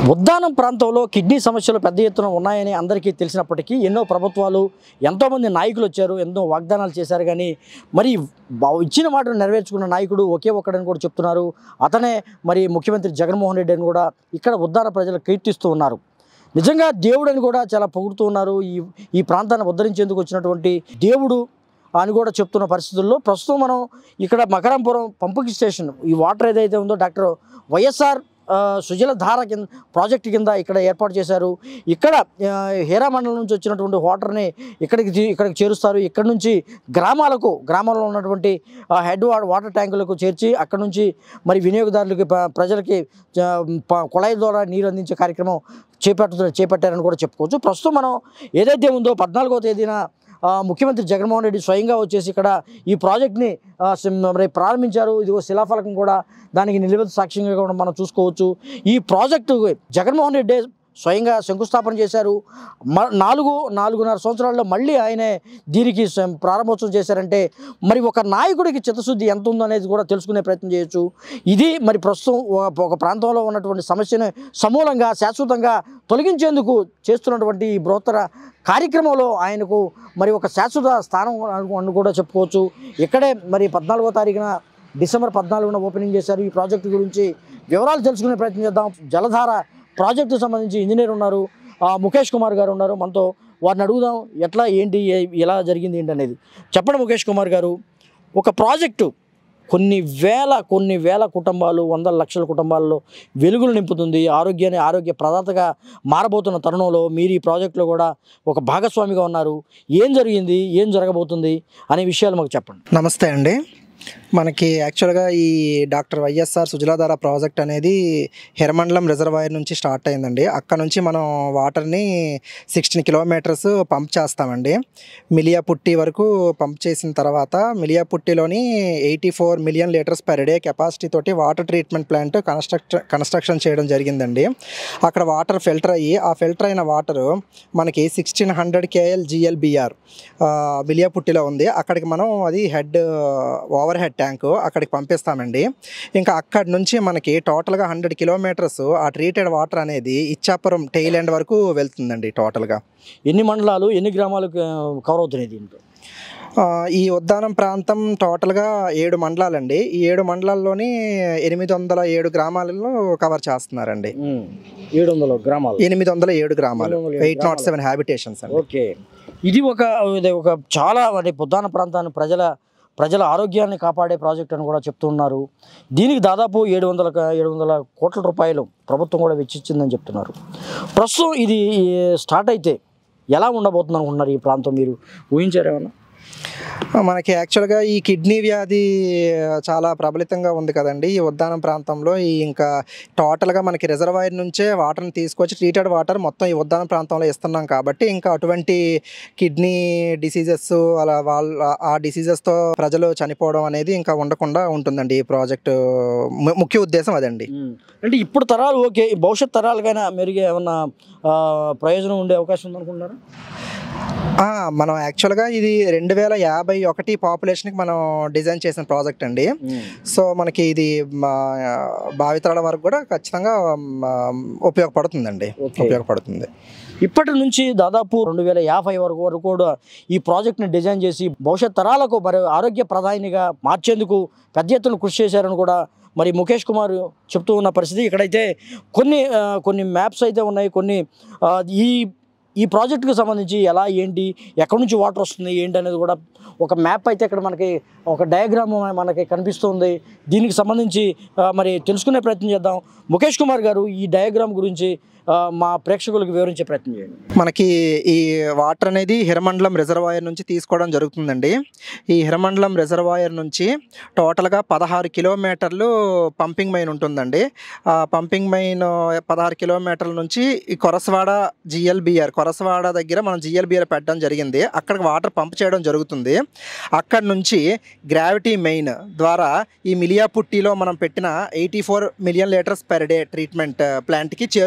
ఉద్దానం ప్రాంతంలో కిడ్నీ సమస్యలు పెద్ద ఎత్తున ఉన్నాయని అందరికీ తెలిసినప్పటికీ ఎన్నో ప్రభుత్వాలు ఎంతోమంది నాయకులు వచ్చారు ఎన్నో వాగ్దానాలు చేశారు కానీ మరి బా- ఇచ్చిన మాటను నెరవేర్చుకున్న నాయకుడు ఒకే ఒక్కడని కూడా చెప్తున్నారు అతనే మరి ముఖ్యమంత్రి జగన్మోహన్ రెడ్డి అని కూడా ఇక్కడ ఉద్దాన ప్రజలు కీర్తిస్తూ ఉన్నారు నిజంగా దేవుడు అని కూడా చాలా పొగుడుతూ ఉన్నారు ఈ ఈ ప్రాంతాన్ని ఉద్ధరించేందుకు వచ్చినటువంటి దేవుడు అని కూడా చెప్తున్న పరిస్థితుల్లో ప్రస్తుతం మనం ఇక్కడ మకరంపురం పంపింగ్ స్టేషన్ ఈ వాటర్ ఏదైతే ఉందో డాక్టర్ వైఎస్ఆర్ ఆ, సుజల ధార కింద ప్రాజెక్ట్ కింద ఇక్కడ ఏర్పాటు చేశారు ఇక్కడ ఆ, హేరా మండలం నుంచి వచ్చినటువంటి వాటర్ని ఇక్కడికి తీ- ఇక్కడికి చేరుస్తారు ఇక్కడ నుంచి గ్రామాలకు గ్రామాల్లో ఉన్నటువంటి ఆ, హెడ్ వాటర్ వాటర్ ట్యాంకులకు చేర్చి అక్కడ నుంచి మరి వినియోగదారులకి ప- ప్రజలకి ఆ, ప- కుళాయి ద్వారా నీరు అందించే కార్యక్రమం చేపట్టు చేపట్టారని కూడా చెప్పుకోవచ్చు ప్రస్తుతం మనం ఏదైతే ఉందో పద్నాలుగో తేదీన ఆ, ముఖ్యమంత్రి జగన్మోహన్ రెడ్డి స్వయంగా వచ్చేసి ఇక్కడ ఈ ప్రాజెక్ట్ని ఆ, sim- మరి ప్రారంభించారు ఇదిగో శిలాఫలకం కూడా దానికి నిలువెత్తు సాక్ష్యంగా కూడా మనం చూసుకోవచ్చు ఈ ప్రాజెక్టు జగన్మోహన్ రెడ్డి స్వయంగా శంకుస్థాపన చేశారు మ నాలుగు నాలుగున్నర సంవత్సరాల్లో మళ్ళీ ఆయనే దీనికి సం- ప్రారంభోత్సవం చేశారంటే మరి ఒక నాయకుడికి చిత్తశుద్ధి ఎంత ఉందో అనేది కూడా తెలుసుకునే ప్రయత్నం చేయొచ్చు ఇది మరి ప్రస్తుతం ఒక- ఒక ప్రాంతంలో ఉన్నటువంటి సమస్యను సమూలంగా శాశ్వతంగా తొలగించేందుకు చేస్తున్నటువంటి ఈ బృహత్తర కార్యక్రమంలో ఆయనకు మరి ఒక శాశ్వత స్థానం అను- అని కూడా చెప్పుకోవచ్చు ఇక్కడే మరి పద్నాలుగో తారీఖున డిసెంబర్ పద్నాలుగున ఓపెనింగ్ చేశారు ఈ ప్రాజెక్టు గురించి వివరాలు తెలుసుకునే ప్రయత్నం చేద్దాం జలధార ప్రాజెక్టు సంబంధించి ఇంజనీర్ ఉన్నారు ఆ, ముఖేష్ కుమార్ గారు ఉన్నారు మనతో వారిని అడుగుదాం ఎట్లా ఏంటి ఏ- ఎలా జరిగింది ఏంటి అనేది చెప్పండి ముఖేష్ కుమార్ గారు ఒక ప్రాజెక్టు కొన్ని వేల కొన్ని వేల కుటుంబాలు వందల లక్షల కుటుంబాల్లో వెలుగులు నింపుతుంది ఆరోగ్యాన్ని ఆరోగ్య ప్రదాతగా మారబోతున్న తరుణంలో మీరు ఈ ప్రాజెక్టులో కూడా ఒక భాగస్వామిగా ఉన్నారు ఏం జరిగింది ఏం జరగబోతుంది అనే విషయాలు మాకు చెప్పండి నమస్తే అండి మనకి యాక్చువల్గా ఈ డాక్టర్ వైఎస్ఆర్ సుజలాధార ప్రాజెక్ట్ అనేది హిరమండలం రిజర్వాయర్ నుంచి స్టార్ట్ అయిందండి అక్కడ నుంచి మనం వాటర్ని సిక్స్టీన్ కిలోమీటర్స్ పంప్ చేస్తామండి మిలియాపుట్టి వరకు పంప్ చేసిన తర్వాత మిలియాపుట్టిలోని eighty four million litres per day capacity తోటి water treatment plant construct construction చేయడం జరిగిందండి అక్కడ వాటర్ ఫిల్టర్ అయ్యి ఆ ఫిల్టర్ అయిన వాటర్ మనకి సిక్స్టీన్ హండ్రెడ్ కేఎల్ జిఎల్బిఆర్ బిలియాపుట్టిలో ఉంది అక్కడికి మనం అది హెడ్ ఓవర్ హెడ్ ట్యాంక్ అక్కడికి పంపిస్తామండి ఇంకా అక్కడి నుంచి మనకి టోటల్గా హండ్రెడ్ కిలోమీటర్స్ ఆ ట్రీటెడ్ వాటర్ అనేది ఇచ్చాపురం టెయిల్ ఎండ్ వరకు వెళ్తుందండి టోటల్గా ఎన్ని మండలాలు ఎన్ని గ్రామాలు కవర్ అవుతున్నాయి దీంట్లో ఆ, ఈ ఉద్దానం ప్రాంతం టోటల్గా ఏడు మండలాలండి ఈ ఏడు మండలాల్లోని ఎనిమిది వందల ఏడు గ్రామాలలో కవర్ చేస్తున్నారండి ఏడు వందల గ్రామాలు ఎనిమిది వందల ఏడు గ్రామాలు 807 ఎయిట్ నాట్ సెవెన్ హ్యాబిటేషన్స్ అండి ఓకే ఇది ఒక ఇది ఒక చాలా అంటే పొద్దాన ప్రాంతాన్ని ప్రజల ప్రజల ఆరోగ్యాన్ని కాపాడే ప్రాజెక్ట్ అని కూడా చెప్తున్నారు దీనికి దాదాపు ఏడు వందల ఏడు వందల కోట్ల రూపాయలు ప్రభుత్వం కూడా వెచ్చించిందని చెప్తున్నారు ప్రస్తుతం ఇది స్టార్ట్ అయితే ఎలా ఉండబోతుంది అనుకుంటున్నారు ఈ ప్రాంతం మీరు ఊహించారేమన్నా మనకి యాక్చువల్గా ఈ కిడ్నీ వ్యాధి చాలా ప్రబలితంగా ఉంది కదండి ఈ ఉద్దానం ప్రాంతంలో ఈ ఇంకా టోటల్గా మనకి రిజర్వాయర్ నుంచే వాటర్ని తీసుకొచ్చి ట్రీటెడ్ వాటర్ మొత్తం ఈ ఉద్దానం ప్రాంతంలో ఇస్తున్నాం కాబట్టి ఇంకా అటువంటి కిడ్నీ డిసీజెస్ అలా వాళ్ళ ఆ డిసీజెస్తో ప్రజలు చనిపోవడం అనేది ఇంకా ఉండకుండా ఉంటుందండి ఈ ప్రాజెక్టు ము- ముఖ్య ఉద్దేశం అదండి అంటే ఇప్పుడు తరాలు ఓకే ఈ భవిష్యత్ తరాలకైనా మెరుగే ఏమన్నా ఆ, ప్రయోజనం ఉండే అవకాశం ఉందనుకుంటున్నారా ఆ, మనం యాక్చువల్గా ఇది రెండు వేల యాభై ఒకటి పాపులేషన్కి మనం డిజైన్ చేసిన ప్రాజెక్ట్ అండి సో మనకి ఇది మా భావితరాల వరకు కూడా ఖచ్చితంగా మా, ఉపయోగపడుతుందండి Okay. ఉపయోగపడుతుంది ఇప్పటి నుంచి దాదాపు రెండు వేల యాభై వరకు వరకు కూడా ఈ ప్రాజెక్ట్ని డిజైన్ చేసి భవిష్యత్ తరాలకు మరి ఆరోగ్య ప్రధానిగా మార్చేందుకు పెద్ద ఎత్తున కృషి చేశారని కూడా మరి ముఖేష్ కుమార్ చెప్తూ ఉన్న పరిస్థితి ఇక్కడైతే కొన్ని ఆ, కొన్ని మ్యాప్స్ అయితే ఉన్నాయి కొన్ని ఆ, ఈ ఈ ప్రాజెక్టుకు సంబంధించి ఎలా ఏంటి ఎక్కడి నుంచి వాటర్ వస్తుంది ఏంటి అనేది కూడా ఒక మ్యాప్ అయితే ఇక్కడ మనకి ఒక డయాగ్రామ్ మనకి కనిపిస్తుంది దీనికి సంబంధించి ఆ, మరి తెలుసుకునే ప్రయత్నం చేద్దాం ముఖేష్ కుమార్ గారు ఈ డయాగ్రామ్ గురించి ఆ, మా ప్రేక్షకులకు వివరించే ప్రయత్నం చేయండి మనకి ఈ వాటర్ అనేది హిరమండలం రిజర్వాయర్ నుంచి తీసుకోవడం జరుగుతుందండి ఈ హిరమండలం రిజర్వాయర్ నుంచి టోటల్గా పదహారు కిలోమీటర్లు పంపింగ్ మైన్ ఉంటుందండి ఆ పంపింగ్ మైన్ పదహారు కిలోమీటర్ల నుంచి ఈ కొరసవాడ జిఎల్బిఆర్ కొరసవాడ దగ్గర మనం జిఎల్బిఆర్ పెట్టడం జరిగింది అక్కడికి వాటర్ పంప్ చేయడం జరుగుతుంది అక్కడ నుంచి గ్రావిటీ మెయిన్ ద్వారా ఈ మిలియాపుట్టిలో మనం పెట్టిన eighty four million litres per day treatment ప్లాంట్కి చేరుతుందండి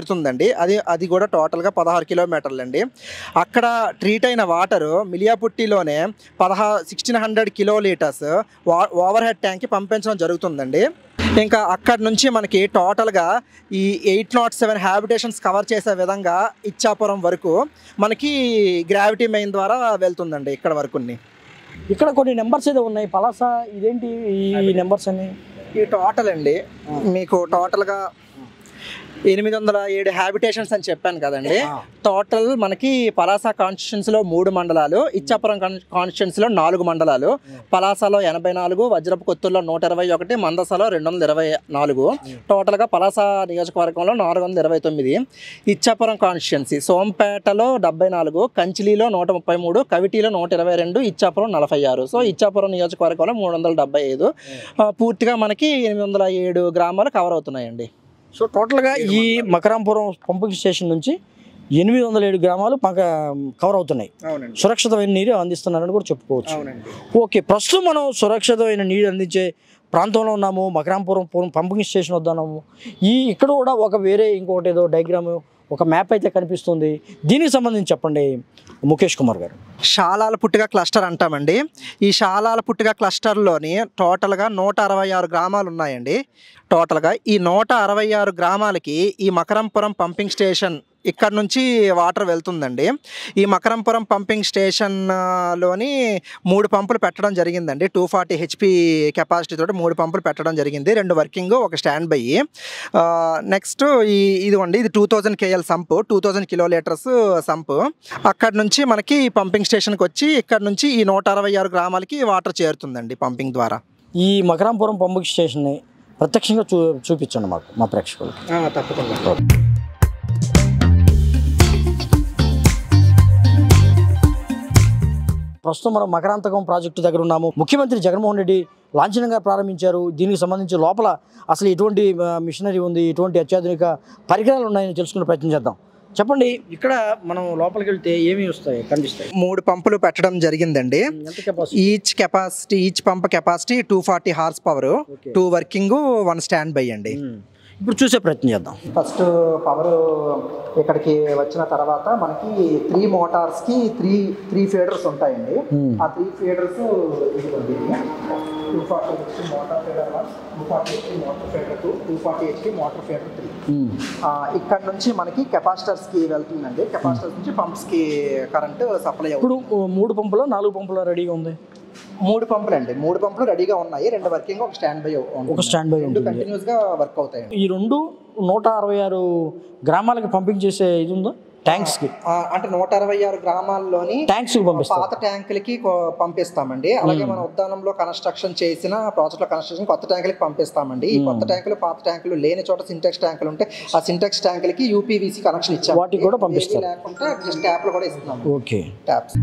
ఉంటుందండి అది అది కూడా టోటల్గా పదహారు కిలోమీటర్లు అండి అక్కడ ట్రీట్ అయిన వాటర్ మిలియాపుట్టిలోనే పదహా సిక్స్టీన్ హండ్రెడ్ కిలో లీటర్స్ వా ఓవర్ హెడ్ ట్యాంక్కి పంపించడం జరుగుతుందండి ఇంకా అక్కడ నుంచి మనకి టోటల్గా ఈ eight nought seven habitations cover చేసే విధంగా ఇచ్చాపురం వరకు మనకి గ్రావిటీ మెయిన్ ద్వారా వెళ్తుందండి ఇక్కడ వరకుని ఇక్కడ కొన్ని నెంబర్స్ ఏదో ఉన్నాయి పలాస ఇదేంటి ఈ నెంబర్స్ అన్ని ఈ టోటల్ అండి మీకు టోటల్గా ఎనిమిది వందల ఏడు హ్యాబిటేషన్స్ అని చెప్పాను కదండి టోటల్ మనకి పలాస కాన్స్టిట్యున్సీలో మూడు మండలాలు ఇచ్చాపురం కాన్స్టిట్యున్సీలో నాలుగు మండలాలు పలాసలో ఎనభై నాలుగు వజ్రపు కొత్తూరులో నూట ఇరవై ఒకటి మందసలో రెండు వందల ఇరవై నాలుగు టోటల్గా పలాస నియోజకవర్గంలో నాలుగు వందల ఇరవై తొమ్మిది ఇచ్చాపురం కాన్స్టిట్యున్సీ సోంపేటలో డెబ్బై నాలుగు కంచిలిలో నూట ముప్పై మూడు కవిటిలో నూట ఇరవై రెండు ఇచ్చాపురం నలభై ఆరు సో ఇచ్చాపురం నియోజకవర్గంలో మూడు వందల డెబ్బై ఐదు ఆ, పూర్తిగా మనకి ఎనిమిది వందల ఏడు గ్రామాలు కవర్ అవుతున్నాయండి సో టోటల్గా ఈ మకరాంపురం పంపింగ్ స్టేషన్ నుంచి ఎనిమిది వందల ఏడు గ్రామాలు పక్క కవర్ అవుతున్నాయి అవునండి సురక్షితమైన నీరు అందిస్తున్నారని కూడా చెప్పుకోవచ్చు అవునండి ఓకే ప్రస్తుతం మనం సురక్షితమైన నీరు అందించే ప్రాంతంలో ఉన్నాము మకరాంపురం పూర్వం పంపింగ్ స్టేషన్ వద్దన్నాము ఈ ఇక్కడ కూడా ఒక వేరే ఇంకోటి ఏదో డయాగ్రామ్ ఒక మ్యాప్ అయితే కనిపిస్తుంది దీనికి సంబంధించి చెప్పండి ముఖేష్ కుమార్ గారు శాలాల పుట్టిగా క్లస్టర్ అంటామండి ఈ శాలాల పుట్టిగా క్లస్టర్లోని టోటల్గా నూట అరవై ఆరు గ్రామాలు ఉన్నాయండి టోటల్గా ఈ నూట అరవై ఆరు గ్రామాలకి ఈ మకరంపురం పంపింగ్ స్టేషన్ ఇక్కడ నుంచి వాటర్ వెళ్తుందండి ఈ మకరంపురం పంపింగ్ స్టేషన్ ఆ, లోని మూడు పంపులు పెట్టడం జరిగిందండి టూ ఫార్టీ హెచ్పి కెపాసిటీ తోటి మూడు పంపులు పెట్టడం జరిగింది రెండు వర్కింగ్ ఒక స్టాండ్ బై నెక్స్ట్ ఈ ఇదిగోండి ఇది two thousand KL sump two thousand kilolitres sump అక్కడ నుంచి మనకి పంపింగ్ స్టేషన్కి వచ్చి ఇక్కడ నుంచి ఈ నూట అరవై ఆరు గ్రామాలకి వాటర్ చేరుతుందండి పంపింగ్ ద్వారా ఈ మకరాంపురం పంపింగ్ స్టేషన్ని ప్రత్యక్షంగా చూ చూపించండి మాకు మా ప్రేక్షకులకు తప్పకుండా ప్రస్తుతం మనం మకరాంతకం ప్రాజెక్టు దగ్గర ఉన్నాము ముఖ్యమంత్రి జగన్మోహన్ రెడ్డి లాంఛనంగా ప్రారంభించారు దీనికి సంబంధించి లోపల అసలు ఎటువంటి ఆ, మిషనరీ ఉంది ఎటువంటి అత్యాధునిక పరికరాలు ఉన్నాయని తెలుసుకునే ప్రయత్నం చేద్దాం చెప్పండి ఇక్కడ మనం లోపలికి వెళ్తే ఏమి వస్తాయి కనిపిస్తాయి మూడు పంపులు పెట్టడం జరిగిందండి ఎంత capacity each capacity each pump capacity two forty horsepower okay two working one standby అండి ఇప్పుడు చూసే ప్రయత్నం చేద్దాం ఫస్ట్ పవర్ ఇక్కడికి వచ్చిన తర్వాత మనకి త్రీ మోటార్స్కి త్రీ త్రీ ఫీడర్స్ ఉంటాయండి Hmm. ఆ త్రీ ఫీడర్స్ ఇదిగోండి two forty HP motor feeder one two forty HP motor feeder two two forty HP motor feeder three ఇక్కడ నుంచి మనకి కెపాసిటర్స్కి వెళ్తుందండి కెపాసిటర్స్ నుంచి పంప్స్కి కరెంట్ సప్లై ఇప్పుడు అవుతుంది ఓ, మూడు పంపులు నాలుగు పంపులు రెడీగా ఉంది మూడు పంపులు అండి మూడు పంపులు రెడీగా ఉన్నాయి రెండు వర్కింగ్ ఒక స్టాండ్ బై ఒక స్టాండ్ బై రెండు ఉంటుంది కంటిన్యూస్ గా వర్క్ అవుతాయండి ఈ రెండు నూట అరవై ఆరు గ్రామాలకు పంపింగ్ చేసే ఇది ఉందా ట్యాంక్స్కి ఆ, అంటే నూట అరవై ఆరు గ్రామాల్లోని ట్యాంక్స్కి పంపిస్తాం పాత ట్యాంకులకి కొ- పంపిస్తామండి అలాగే మన ఉద్యానంలో కన్స్ట్రక్షన్ చేసిన ప్రాజెక్ట్ లో కన్స్ట్రక్షన్ కొత్త ట్యాంకులకి పంపిస్తామండి ఈ కొత్త ట్యాంకులు పాత ట్యాంకులు లేని చోట సింటెక్స్ ట్యాంకులు ఉంటే ఆ సింటెక్స్ ట్యాంకులకి యూపీవీసీ కనెక్షన్ ఇచ్చాము వాటికి కూడా పంపిస్తారు. ఏవీ లేకుంటే జస్ట్ ట్యాప్లు కూడా ఇస్తున్నాము ఓకే ట్యాప్స్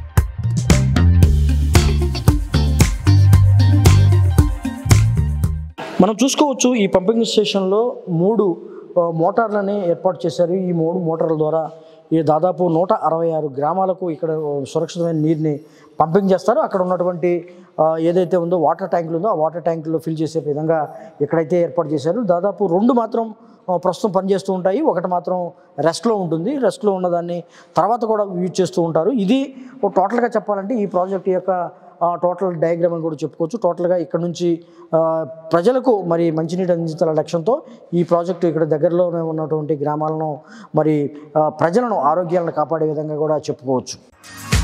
మనం చూసుకోవచ్చు ఈ పంపింగ్ స్టేషన్లో మూడు ఆ, మోటార్లని ఏర్పాటు చేశారు ఈ మూడు మోటార్ల ద్వారా ఈ దాదాపు నూట అరవై ఆరు గ్రామాలకు ఇక్కడ సురక్షితమైన నీరుని పంపింగ్ చేస్తారు అక్కడ ఉన్నటువంటి ఆ, ఏదైతే ఉందో వాటర్ ట్యాంకులు ఉందో ఆ వాటర్ ట్యాంకుల్లో ఫిల్ చేసే విధంగా ఎక్కడైతే ఏర్పాటు చేశారు దాదాపు రెండు మాత్రం ఆ, ప్రస్తుతం పనిచేస్తూ ఉంటాయి ఒకటి మాత్రం రెస్ట్లో ఉంటుంది రెస్ట్లో ఉన్నదాన్ని తర్వాత కూడా యూజ్ చేస్తూ ఉంటారు ఇది ఓ టోటల్గా చెప్పాలంటే ఈ ప్రాజెక్ట్ యొక్క ఆ, టోటల్ డయాగ్రామ్ అని కూడా చెప్పుకోవచ్చు టోటల్గా ఇక్కడ నుంచి ఆ, ప్రజలకు మరి మంచినీటి అందించాల లక్ష్యంతో ఈ ప్రాజెక్టు ఇక్కడ దగ్గరలోనే ఉన్నటువంటి గ్రామాలను మరి ఆ, ప్రజలను ఆరోగ్యాలను కాపాడే విధంగా కూడా చెప్పుకోవచ్చు